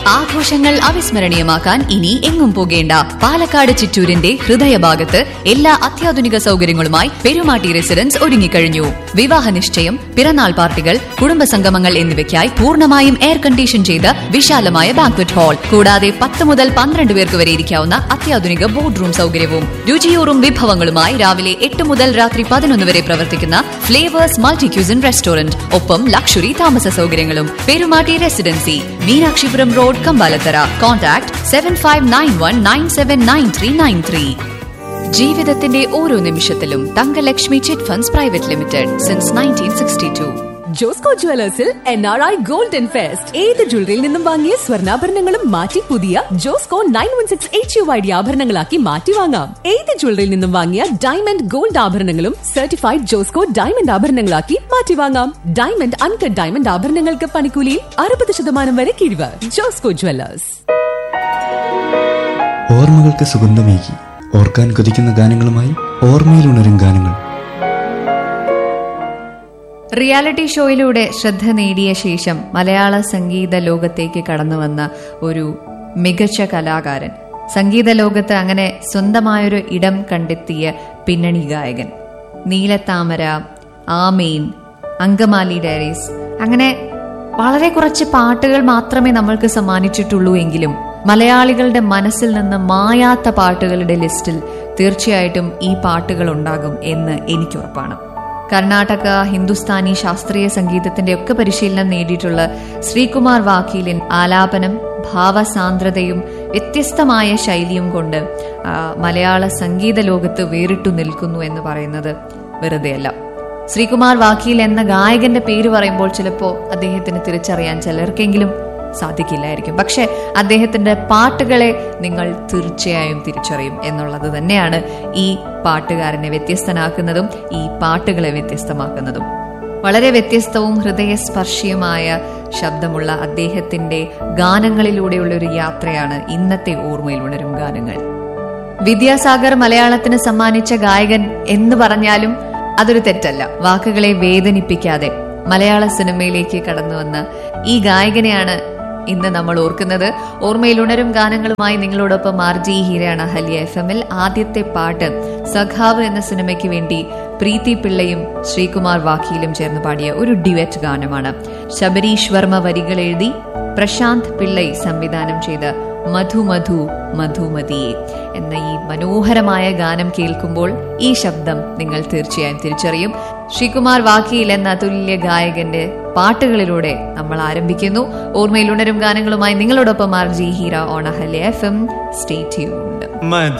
ആഘോഷങ്ങൾ അവിസ്മരണീയമാക്കാൻ ഇനി എങ്ങും പോകേണ്ട പാലക്കാട് ചിറ്റൂരിന്റെ ഹൃദയഭാഗത്ത് എല്ലാ അത്യാധുനിക സൗകര്യങ്ങളുമായി പെരുമാട്ടി റെസിഡൻസ് ഒരുങ്ങിക്കഴിഞ്ഞു വിവാഹ നിശ്ചയം പിറന്നാൾ പാർട്ടികൾ കുടുംബസംഗമങ്ങൾ എന്നിവയ്ക്കായി പൂർണ്ണമായും എയർ കണ്ടീഷൻ ചെയ്ത വിശാലമായ ബാങ്ക്വറ്റ് ഹാൾ കൂടാതെ പത്ത് മുതൽ പന്ത്രണ്ട് പേർക്ക് വരെ ഇരിക്കാവുന്ന അത്യാധുനിക ബോർഡ് റൂം സൗകര്യവും രുചിയൂറും വിഭവങ്ങളുമായി രാവിലെ എട്ട് മുതൽ രാത്രി പതിനൊന്ന് വരെ പ്രവർത്തിക്കുന്ന ഫ്ലേവേഴ്സ് മൾട്ടി ക്യൂസിൻ റെസ്റ്റോറന്റ് ഒപ്പം ലക്ഷറി താമസ സൗകര്യങ്ങളും Perumatty residency Meenakshipuram road Kambalathara contact seven five nine one nine seven nine three nine three ജീവിതത്തിന്റെ ഓരോ നിമിഷത്തിലും Thankalakshmi chit funds private limited since nineteen sixty two Josco ജുവലേഴ്സിൽ N R I golden fest ഏത് ജ്വല്ലറിയിൽ നിന്നും വാങ്ങിയ സ്വർണ്ണാഭരണങ്ങളും മാറ്റി പുതിയ Josco nine one six H U I D ആഭരണങ്ങളാക്കി മാറ്റി വാങ്ങാം ഏത് ജ്വല്ലറിയിൽ നിന്നും വാങ്ങിയ ഡയമണ്ട് ഗോൾഡ് ആഭരണങ്ങളും സർട്ടിഫൈഡ് ജോസ്കോ ഡയമണ്ട് ആഭരണങ്ങളാക്കി മാറ്റി വാങ്ങാം ഡയമണ്ട് അൺകട്ട് ഡയമണ്ട് ആഭരണങ്ങൾക്ക് പണിക്കൂലിയിൽ അറുപത് ശതമാനം വരെ കിഴിവ് ജോസ്കോ ജുവലേഴ്സ് ഓർമ്മകൾക്ക് സുഗന്ധമേകി ഓർക്കാൻ കൊതിക്കുന്ന ഗാനങ്ങളുമായി ഓർമ്മയിലുണരും ഗാനങ്ങൾ റിയാലിറ്റി ഷോയിലൂടെ ശ്രദ്ധ നേടിയ ശേഷം മലയാള സംഗീത ലോകത്തേക്ക് കടന്നു വന്ന ഒരു മികച്ച കലാകാരൻ സംഗീത ലോകത്ത് അങ്ങനെ സ്വന്തമായൊരു ഇടം കണ്ടെത്തിയ പിന്നണി ഗായകൻ നീലത്താമര ആമീൻ അങ്കമാലി ഡയറീസ് അങ്ങനെ വളരെ കുറച്ച് പാട്ടുകൾ മാത്രമേ നമ്മൾക്ക് സമ്മാനിച്ചിട്ടുള്ളൂ എങ്കിലും മലയാളികളുടെ മനസ്സിൽ നിന്ന് മായാത്ത പാട്ടുകളുടെ ലിസ്റ്റിൽ തീർച്ചയായിട്ടും ഈ പാട്ടുകൾ ഉണ്ടാകും എന്ന് എനിക്കുറപ്പാണ് കർണാടക ഹിന്ദുസ്ഥാനി ശാസ്ത്രീയ സംഗീതത്തിന്റെ ഒക്കെ പരിശീലനം നേടിയിട്ടുള്ള ശ്രീകുമാർ വാക്കീലിൻ ആലാപനം ഭാവസാന്ദ്രതയും വ്യത്യസ്തമായ ശൈലിയും കൊണ്ട് ആ, മലയാള സംഗീത ലോകത്ത് വേറിട്ടു നിൽക്കുന്നു എന്ന് പറയുന്നത് വെറുതെയല്ല ശ്രീകുമാർ വാക്കീൽ എന്ന ഗായകന്റെ പേര് പറയുമ്പോൾ ചിലപ്പോൾ അദ്ദേഹത്തിന് തിരിച്ചറിയാൻ ചിലർക്കെങ്കിലും സാധിക്കില്ലായിരിക്കും പക്ഷെ അദ്ദേഹത്തിന്റെ പാട്ടുകളെ നിങ്ങൾ തീർച്ചയായും തിരിച്ചറിയും എന്നുള്ളത് തന്നെയാണ് ഈ പാട്ടുകാരനെ വ്യത്യസ്തനാക്കുന്നതും ഈ പാട്ടുകളെ വ്യത്യസ്തമാക്കുന്നതും വളരെ വ്യത്യസ്തവും ഹൃദയസ്പർശിയുമായ ശബ്ദമുള്ള അദ്ദേഹത്തിന്റെ ഗാനങ്ങളിലൂടെയുള്ള ഒരു യാത്രയാണ് ഇന്നത്തെ ഓർമ്മയിൽ ഉണരും ഗാനങ്ങൾ വിദ്യാസാഗർ മലയാളത്തിന് സമ്മാനിച്ച ഗായകൻ എന്ന് പറഞ്ഞാലും അതൊരു തെറ്റല്ല വാക്കുകളെ വേദനിപ്പിക്കാതെ മലയാള സിനിമയിലേക്ക് കടന്നു വന്ന ഈ ഗായകനെയാണ് ഇന്ന് നമ്മൾ ഓർക്കുന്നത് ഓർമ്മയിൽ ഉണരും ഗാനങ്ങളുമായി നിങ്ങളോടൊപ്പം ആർ ജി ഹീരയാണ് ഹലിയ എഫ് എമ്മിൽ ആദ്യത്തെ പാട്ട് സഖാവ് എന്ന സിനിമയ്ക്ക് വേണ്ടി പ്രീതി പിള്ളയും ശ്രീകുമാർ വാക്കിയിലും ചേർന്ന് പാടിയ ഒരു ഡിവറ്റ് ഗാനമാണ് ശബരീഷ് വർമ്മ വരികൾ എഴുതി പ്രശാന്ത് പിള്ളൈ സംവിധാനം ചെയ്ത മധു മധു മധുമതിയെ എന്ന ഈ മനോഹരമായ ഗാനം കേൾക്കുമ്പോൾ ഈ ശബ്ദം നിങ്ങൾ തീർച്ചയായും തിരിച്ചറിയും ശ്രീകുമാർ വാക്കിയിൽ എന്ന അതുല്യ ഗായകന്റെ പാട്ടുകളിലൂടെ നമ്മൾ ആരംഭിക്കുന്നു ഓർമ്മയിൽ ഉണരും ഗാനങ്ങളുമായി നിങ്ങളോടൊപ്പം ആർ ജി ഹീര ഓണഹല്യ എഫ് എം സ്റ്റേ ട്യൂൺഡ് മധു